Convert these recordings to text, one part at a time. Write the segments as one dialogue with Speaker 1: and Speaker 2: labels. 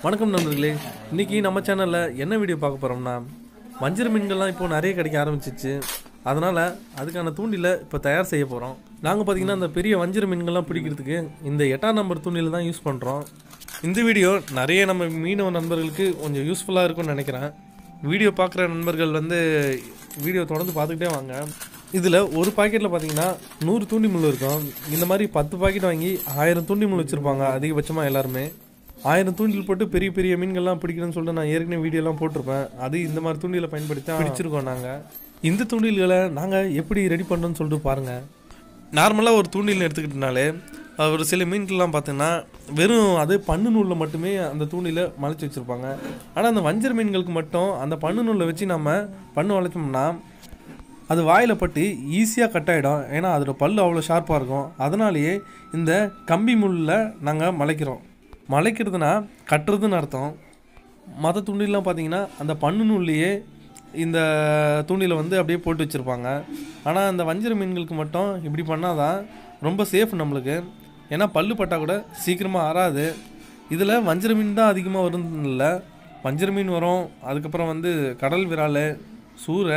Speaker 1: வணக்கம் நண்பர்களே இன்னைக்கு நம்ம சேனலில் என்ன வீடியோ பார்க்க போகிறோம்னா வஞ்சர மீன்கள்லாம் இப்போ நிறைய கிடைக்க ஆரம்பிச்சிச்சு அதனால் அதுக்கான தூண்டில இப்போ தயார் செய்ய போகிறோம் நாங்கள் பார்த்தீங்கன்னா அந்த பெரிய வஞ்சர மீன்கள்லாம் பிடிக்கிறதுக்கு இந்த எட்டாம் நம்பர் தூண்டில தான் யூஸ் பண்ணுறோம் இந்த வீடியோ நிறைய நம்ம மீனவ நண்பர்களுக்கு கொஞ்சம் யூஸ்ஃபுல்லாக இருக்கும்னு நினைக்கிறேன் வீடியோ பார்க்குற நண்பர்கள் வந்து வீடியோ தொடர்ந்து பார்த்துக்கிட்டே வாங்க இதில் ஒரு பாக்கெட்டில் பார்த்தீங்கன்னா நூறு தூண்டி முள் இருக்கும் இந்த மாதிரி பத்து பாக்கெட் வாங்கி ஆயிரம் தூண்டி முள் வச்சுருப்பாங்க அதிகபட்சமாக எல்லாருமே ஆயிரம் தூண்டில் போட்டு பெரிய பெரிய மீன்கள்லாம் பிடிக்கிறேன்னு சொல்லிட்டு நான் ஏற்கனவே வீடியோலாம் போட்டிருப்பேன் அது இந்த மாதிரி தூண்டிலை பயன்படுத்தி தான் பிடிச்சிருக்கோம் நாங்கள் இந்த தூண்டில்களை நாங்கள் எப்படி ரெடி பண்ணுறோன்னு சொல்லிட்டு பாருங்கள் நார்மலாக ஒரு தூண்டில் எடுத்துக்கிட்டனாலே அஹ், ஒரு சில மீன்கள்லாம் பார்த்தீங்கன்னா வெறும் அது பன்னு நூலில் மட்டுமே அந்த தூண்டில மலைச்சு வச்சுருப்பாங்க ஆனால் அந்த வஞ்சர மீன்களுக்கு மட்டும் அந்த பன்னு நூலில் வச்சு நம்ம பண்ணு வளைச்சோம்னா அது வாயில் பட்டு ஈஸியாக கட் ஆகிடும் ஏன்னா அதோட பல்லு அவ்வளோ ஷார்ப்பாக இருக்கும் அதனாலேயே இந்த கம்பி முள்ளில் நாங்கள் மலைக்கிறோம் மலைக்கிறதுனா கட்டுறதுன்னு அர்த்தம் மற்ற தூண்டிலாம் பார்த்தீங்கன்னா அந்த பண்ணு நூல்லையே இந்த தூண்டில வந்து அப்படியே போட்டு வச்சுருப்பாங்க ஆனால் அந்த வஞ்சர மீன்களுக்கு மட்டும் இப்படி பண்ணாதான் ரொம்ப சேஃப் நம்மளுக்கு ஏன்னா பல்லு பட்டா கூட சீக்கிரமாக ஆறாது இதில் வஞ்சர மீன் தான் அதிகமாக வருதுன்னு இல்லை வஞ்சர மீன் வரும் அதுக்கப்புறம் வந்து கடல் விரால் சூறை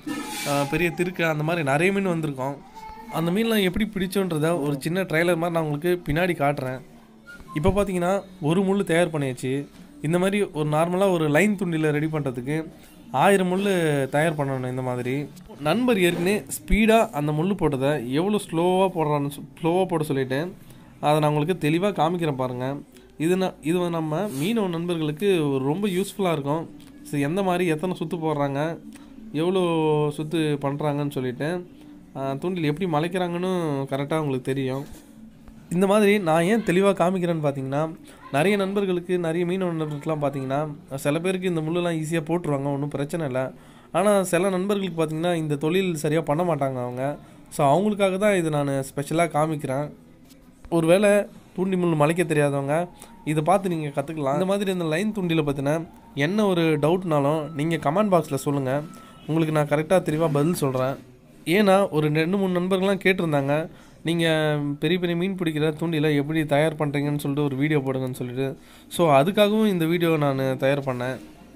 Speaker 1: ஆஹ் பெரிய திருக்கு அந்த மாதிரி நிறைய மீன் வந்திருக்கோம் அந்த மீன்லாம் எப்படி பிடிச்சோன்றத ஒரு சின்ன ட்ரைலர் மாதிரி நான் உங்களுக்கு பின்னாடி காட்டுறேன் இப்போ பார்த்தீங்கன்னா ஒரு முள் தயார் பண்ணியாச்சு இந்த மாதிரி ஒரு நார்மலாக ஒரு லைன் துண்டியில் ரெடி பண்ணுறதுக்கு ஆயிரம் முள் தயார் பண்ணணும் இந்த மாதிரி நண்பர் ஏற்கனவே ஸ்பீடாக அந்த முள் போட்டதை எவ்வளோ ஸ்லோவாக போடுறான்னு ஸ்லோவாக போட சொல்லிட்டு அதை நான் உங்களுக்கு தெளிவாக காமிக்கிறேன் பாருங்கள் இது ந இது வந்து நம்ம மீனவ நண்பர்களுக்கு ஒரு ரொம்ப யூஸ்ஃபுல்லாக இருக்கும் ஸோ எந்த மாதிரி எத்தனை சுற்று போடுறாங்க எவ்வளோ சுற்று பண்ணுறாங்கன்னு சொல்லிட்டு ஆஹ், தூண்டில் எப்படி மலைக்கிறாங்கன்னு கரெக்டாக உங்களுக்கு தெரியும் இந்த மாதிரி நான் ஏன் தெளிவாக காமிக்கிறேன்னு பார்த்தீங்கன்னா நிறைய நண்பர்களுக்கு நிறைய மீனவ நண்பர்களுக்குலாம் பார்த்தீங்கன்னா சில பேருக்கு இந்த முள்ளெல்லாம் ஈஸியாக போட்டுருவாங்க ஒன்றும் பிரச்சனை இல்லை ஆனால் சில நண்பர்களுக்கு பார்த்தீங்கன்னா இந்த தொழில் சரியாக பண்ண மாட்டாங்க அவங்க ஸோ அவங்களுக்காக தான் இது நான் ஸ்பெஷலாக காமிக்கிறேன் ஒருவேளை தூண்டி முள் மலைக்க தெரியாதவங்க இதை பார்த்து நீங்கள் கற்றுக்கலாம் இந்த மாதிரி இந்த லைன் தூண்டில பற்றின என்ன ஒரு டவுட்னாலும் நீங்கள் கமெண்ட் பாக்ஸில் சொல்லுங்கள் உங்களுக்கு நான் கரெக்டாக தெளிவாக பதில் சொல்கிறேன் ஏன்னா ஒரு ரெண்டு மூணு நண்பர்கள்லாம் கேட்டிருந்தாங்க நீங்கள் பெரிய பெரிய மீன் பிடிக்கிற தூண்டில எப்படி தயார் பண்ணுறீங்கன்னு சொல்லிட்டு ஒரு வீடியோ போடுங்கன்னு சொல்லிட்டு ஸோ அதுக்காகவும் இந்த வீடியோ நான் தயார் பண்ணேன்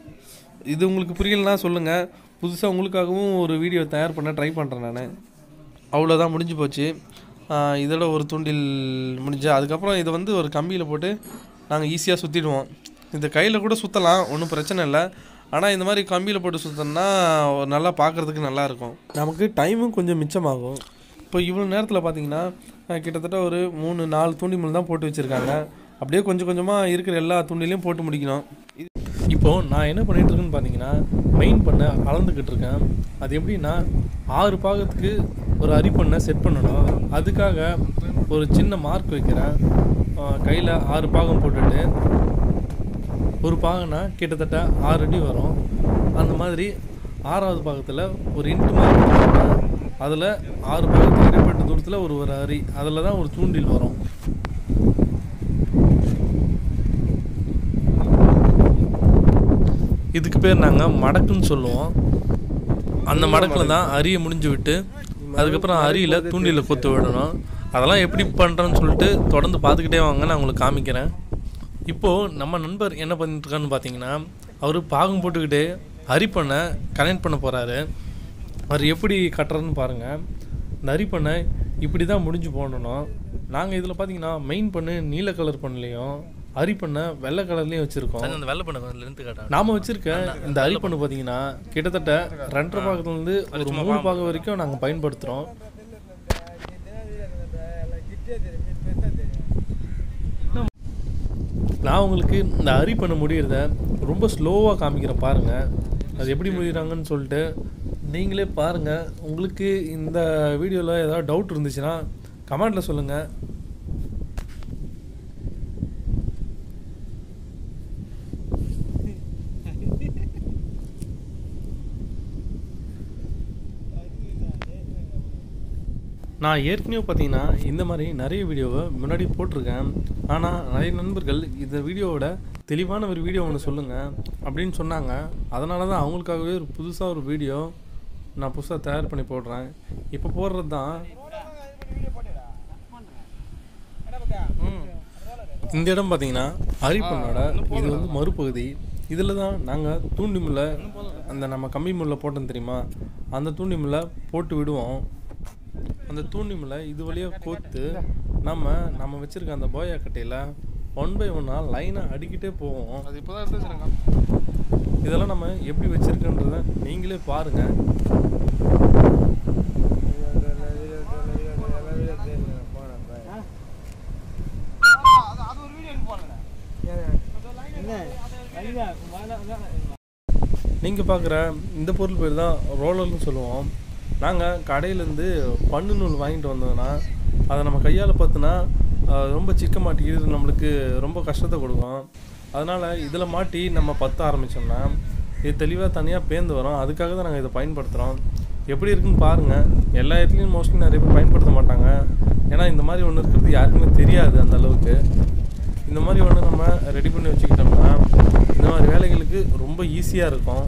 Speaker 1: இது உங்களுக்கு புரியலனா சொல்லுங்கள் புதுசாக உங்களுக்காகவும் ஒரு வீடியோ தயார் பண்ண ட்ரை பண்ணுறேன் நான் அவ்வளோதான் முடிஞ்சு போச்சு ஆஹ் இதோட ஒரு தூண்டில் முடிஞ்சு அதுக்கப்புறம் இதை வந்து ஒரு கம்பியில் போட்டு நாங்கள் ஈஸியாக சுற்றிடுவோம் இந்த கையில் கூட சுற்றலாம் ஒன்றும் பிரச்சனை இல்லை ஆனால் இந்த மாதிரி கம்பியில் போட்டு சுற்றோம்னா நல்லா பார்க்குறதுக்கு நல்லாயிருக்கும் நமக்கு டைமும் கொஞ்சம் மிச்சமாகும் இப்போ இவ்வளோ நேரத்தில் பார்த்தீங்கன்னா ஆஹ் கிட்டத்தட்ட ஒரு மூணு நாலு தூண்டிமல் தான் போட்டு வச்சுருக்காங்க அப்படியே கொஞ்சம் கொஞ்சமாக இருக்கிற எல்லா தூண்டிலையும் போட்டு முடிக்கணும் இது இப்போ நான் என்ன பண்ணிட்டு இருக்கேன்னு பார்த்தீங்கன்னா மெயின் பண்ண அளந்துக்கிட்டு இருக்கேன் அது எப்படின்னா ஆறு பாகத்துக்கு ஒரு அரிப்பண்ணை செட் பண்ணணும் அதுக்காக ஒரு சின்ன மார்க் வைக்கிறேன் கையில் ஆறு பாகம் போட்டுட்டு ஒரு பாகம்னா கிட்டத்தட்ட ஆறு அடி வரும் அந்த மாதிரி ஆறாவது பாகத்தில் ஒரு இன்ட்டு மார்க் போட்டுருக்கேன் அதில் ஆறு பாகத்துக்கு இடைப்பட்ட தூரத்தில் ஒரு ஒரு அரி அதில் தான் ஒரு தூண்டில் வரும் இதுக்கு பேர் நாங்கள் மடக்குன்னு சொல்லுவோம் அந்த மடக்கில் தான் அரியை முடிஞ்சு விட்டு அதுக்கப்புறம் அரியில் தூண்டியில் கொத்து விடணும் அதெல்லாம் எப்படி பண்ணுறேன்னு சொல்லிட்டு தொடர்ந்து பார்த்துக்கிட்டே வாங்க நான் உங்களுக்கு காமிக்கிறேன் இப்போது நம்ம நண்பர் என்ன பண்ணிட்டு இருக்கான்னு பார்த்தீங்கன்னா அவர் பாகம் போட்டுக்கிட்டு அரி பண்ணை கனெக்ட் பண்ண போகிறாரு அவர் எப்படி கட்டுறதுன்னு பாருங்கள் இந்த அரி பண்ணை இப்படி தான் முடிஞ்சு போடணும் நாங்கள் இதில் பார்த்தீங்கன்னா மெயின் பண்ணு நீல கலர் பண்ணலையும் அரி பண்ணை வெள்ளை கலர்லேயும் வச்சுருக்கோம்
Speaker 2: அந்த வெள்ளை பண்ண லென்த்து காட்டா
Speaker 1: நாம வச்சிருக்க இந்த அரிப்பண்ணு பார்த்தீங்கன்னா கிட்டத்தட்ட ரெண்டரை பாகத்துல இருந்து ஒரு மூணு பாகம் வரைக்கும் நாங்கள் பயன்படுத்துகிறோம் நான் உங்களுக்கு இந்த அரிப்பண்ணு முடியறத ரொம்ப ஸ்லோவாக காமிக்கிறேன் பாருங்க அது எப்படி முடிகிறாங்கன்னு சொல்லிட்டு நீங்களே பாருங்க உங்களுக்கு இந்த வீடியோவில் ஏதாவது டவுட் இருந்துச்சுன்னா கமெண்ட்டில் சொல்லுங்கள் நான் ஏற்கனவே பார்த்தீங்கன்னா இந்த மாதிரி நிறைய வீடியோவை முன்னாடி போட்டிருக்கேன் ஆனால் நிறைய நண்பர்கள் இந்த வீடியோவோட தெளிவான ஒரு வீடியோ ஒன்று சொல்லுங்கள் அப்படின்னு சொன்னாங்க அதனால தான் அவங்களுக்காகவே ஒரு புதுசாக ஒரு வீடியோ நான் புதுசாக தயார் பண்ணி போடுறேன் இப்போ போடுறது தான் இந்த இடம் பார்த்தீங்கன்னா அரிப்பண்ணோட இது வந்து மறுபகுதி இதில் தான் நாங்கள் தூண்டி முல்லை அந்த நம்ம கம்பி முல்லை போட்டோம் தெரியுமா அந்த தூண்டி முல்லை போட்டு விடுவோம் அந்த தூண்டி முல்லை இது வழியாக கோத்து நம்ம நம்ம வச்சுருக்க அந்த போயா கட்டையில் ஒன் பை ஒன்னாக லைனாக அடிக்கிட்டே போவோம்
Speaker 2: அது இப்போதான் எடுத்து வச்சிருக்கேன்
Speaker 1: இதெல்லாம் நம்ம எப்படி வச்சுருக்கன்றத நீங்களே பாருங்கள்
Speaker 2: அது ஒரு வீடியோ எனக்கு போனேன்
Speaker 1: நீங்கள் பார்க்குற இந்த பொருள் பேர் தான் ரோலர்னு சொல்லுவோம் நாங்கள் கடையிலேருந்து பன்னு நூல் வாங்கிட்டு வந்தோம்னா அதை நம்ம கையால் பார்த்தினா ரொம்ப சிக்க மாட்டிக்கிது நம்மளுக்கு ரொம்ப கஷ்டத்தை கொடுக்கும் அதனால் இதில் மாட்டி நம்ம பற்ற ஆரம்பித்தோம்னா இது தெளிவாக தனியாக பேர்ந்து வரும் அதுக்காக தான் நாங்கள் இதை பயன்படுத்துகிறோம் எப்படி இருக்குன்னு பாருங்கள் எல்லா இடத்துலையும் மோஸ்ட்லி நிறைய பேர் பயன்படுத்த மாட்டாங்க ஏன்னா இந்த மாதிரி ஒன்று இருக்கிறது யாருக்குமே தெரியாது அந்த அளவுக்கு இந்த மாதிரி ஒன்று நம்ம ரெடி பண்ணி வச்சுக்கிட்டோம்னா இந்த மாதிரி வேலைகளுக்கு ரொம்ப ஈஸியாக இருக்கும்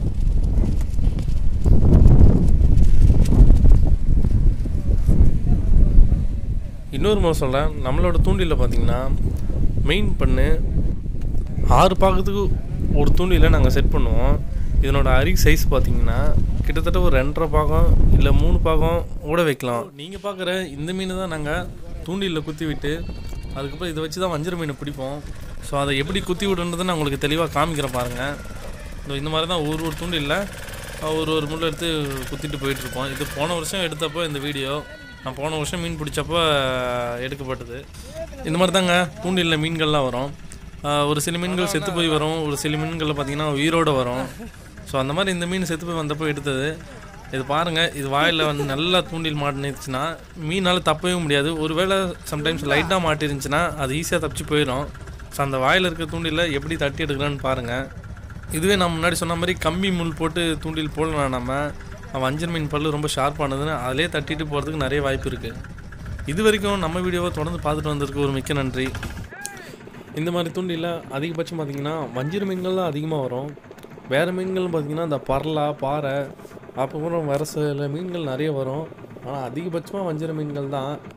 Speaker 1: இன்னொரு முறை சொல்கிறேன் நம்மளோட தூண்டிலில் பார்த்தீங்கன்னா மெயின் பண்ணு ஆறு பாகத்துக்கு ஒரு தூண்டில நாங்கள் செட் பண்ணுவோம் இதனோட அரி சைஸ் பார்த்தீங்கன்னா கிட்டத்தட்ட ஒரு ரெண்டரை பாகம் இல்லை மூணு பாகம் கூட வைக்கலாம் நீங்கள் பார்க்குற இந்த மீன் தான் நாங்கள் தூண்டிலில் குத்தி விட்டு அதுக்கப்புறம் இதை வச்சு தான் வஞ்சர மீனை பிடிப்போம் ஸோ அதை எப்படி குத்தி விடுன்றதை நான் உங்களுக்கு தெளிவாக காமிக்கிறேன் பாருங்கள் இதோ இந்த மாதிரி தான் ஒரு ஒரு தூண்டிலில் ஒரு ஒரு முள் எடுத்து குத்திட்டு போயிட்டுருப்போம் இது போன வருஷம் எடுத்தப்போ இந்த வீடியோ நான் போன வருஷம் மீன் பிடிச்சப்போ எடுக்கப்பட்டது இந்த மாதிரி தாங்க தூண்டிலில் மீன்கள்லாம் வரும் ஆஹ் ஒரு சில மீன்கள் செத்து போய் வரும் ஒரு சில மீன்களில் பார்த்தீங்கன்னா உயிரோடு வரும் ஸோ அந்த மாதிரி இந்த மீன் செத்து போய் வந்தப்போ எடுத்தது இது பாருங்கள் இது வாயில் வந்து நல்லா தூண்டில் மாட்டினுச்சுன்னா மீனால் தப்பவே முடியாது ஒருவேளை சம்டைம்ஸ் லைட்டாக மாட்டிருந்துச்சுன்னா அது ஈஸியாக தப்பிச்சு போயிடும் ஸோ அந்த வாயில் இருக்க தூண்டில எப்படி தட்டி எடுக்கலான்னு பாருங்கள் இதுவே நான் முன்னாடி சொன்ன மாதிரி கம்பி முள் போட்டு தூண்டில் போடலாம் நம்ம வஞ்சர் மீன் பல்லு ரொம்ப ஷார்ப்பானதுன்னு அதிலே தட்டிட்டு போகிறதுக்கு நிறைய வாய்ப்பு இருக்குது இது வரைக்கும் நம்ம வீடியோவை தொடர்ந்து பார்த்துட்டு வந்ததுக்கு ஒரு மிக்க நன்றி இந்த மாதிரி தூண்டில அதிகபட்சம் பார்த்தீங்கன்னா வஞ்சிர மீன்கள் தான் அதிகமாக வரும் வேறு மீன்கள் பார்த்தீங்கன்னா இந்த பரலா பாறை அப்புறம் வேறு சில மீன்கள் நிறைய வரும் ஆனால் அதிகபட்சமாக வஞ்சிர மீன்கள் தான்